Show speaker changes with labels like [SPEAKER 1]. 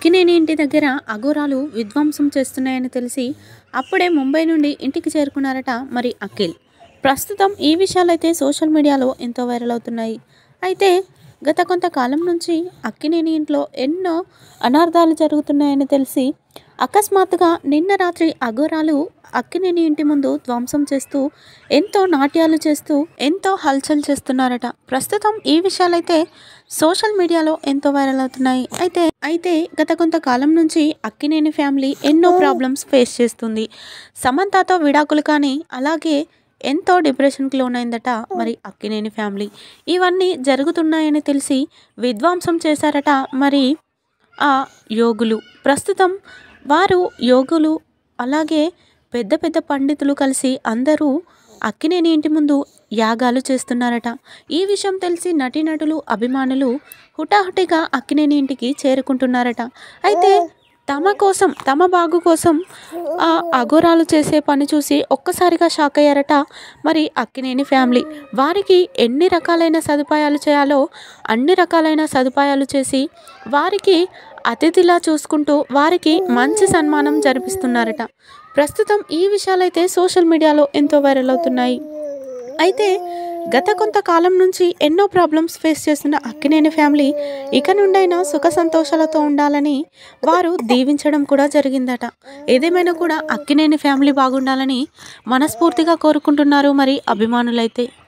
[SPEAKER 1] అక్కినేని ఇంటి దగ్గర అఘోరాలు విధ్వంసం చేస్తున్నాయని తెలిసి అప్పుడే ముంబై నుండి ఇంటికి చేరుకున్నారట మరి అఖిల్ ప్రస్తుతం ఈ విషయాలైతే సోషల్ మీడియాలో ఎంతో వైరల్ అవుతున్నాయి అయితే గత కొంతకాలం నుంచి అక్కినేని ఇంట్లో ఎన్నో అనార్థాలు జరుగుతున్నాయని తెలిసి అకస్మాత్తుగా నిన్న రాత్రి అఘోరాలు అక్కినేని ఇంటి ముందు ధ్వంసం చేస్తూ ఎంతో నాట్యాలు చేస్తూ ఎంతో హల్చల్ చేస్తున్నారట ప్రస్తుతం ఈ విషయాలైతే సోషల్ మీడియాలో ఎంతో వైరల్ అవుతున్నాయి అయితే అయితే గత కొంతకాలం నుంచి అక్కినేని ఫ్యామిలీ ఎన్నో ప్రాబ్లమ్స్ ఫేస్ చేస్తుంది సమంతతో విడాకులు కానీ అలాగే ఎంతో డిప్రెషన్కి లోనైందట మరి అక్కినేని ఫ్యామిలీ ఇవన్నీ జరుగుతున్నాయని తెలిసి విధ్వంసం చేశారట మరి ఆ యోగులు ప్రస్తుతం వారు యోగులు అలాగే పెద్ద పెద్ద పండితులు కలిసి అందరూ అక్కినేని ఇంటి ముందు యాగాలు చేస్తున్నారట ఈ విషయం తెలిసి నటీనటులు అభిమానులు హుటాహుటిగా అక్కినేని ఇంటికి చేరుకుంటున్నారట అయితే తమ కోసం తమ బాగు కోసం ఆ అఘోరాలు చేసే పని చూసి ఒక్కసారిగా షాక్ అయ్యారట మరి అక్కినేని ఫ్యామిలీ వారికి ఎన్ని రకాలైన సదుపాయాలు చేయాలో అన్ని రకాలైన సదుపాయాలు చేసి వారికి అతిథిలా చూసుకుంటూ వారికి మంచి సన్మానం జరిపిస్తున్నారట ప్రస్తుతం ఈ విషయాలైతే సోషల్ మీడియాలో ఎంతో వైరల్ అవుతున్నాయి అయితే గత కొంతకాలం నుంచి ఎన్నో ప్రాబ్లమ్స్ ఫేస్ చేస్తున్న అక్కినేని ఫ్యామిలీ ఇక నుండైనా సుఖ సంతోషాలతో ఉండాలని వారు దీవించడం కూడా జరిగిందట ఏదేమైనా కూడా అక్కినేని ఫ్యామిలీ బాగుండాలని మనస్ఫూర్తిగా కోరుకుంటున్నారు మరి అభిమానులైతే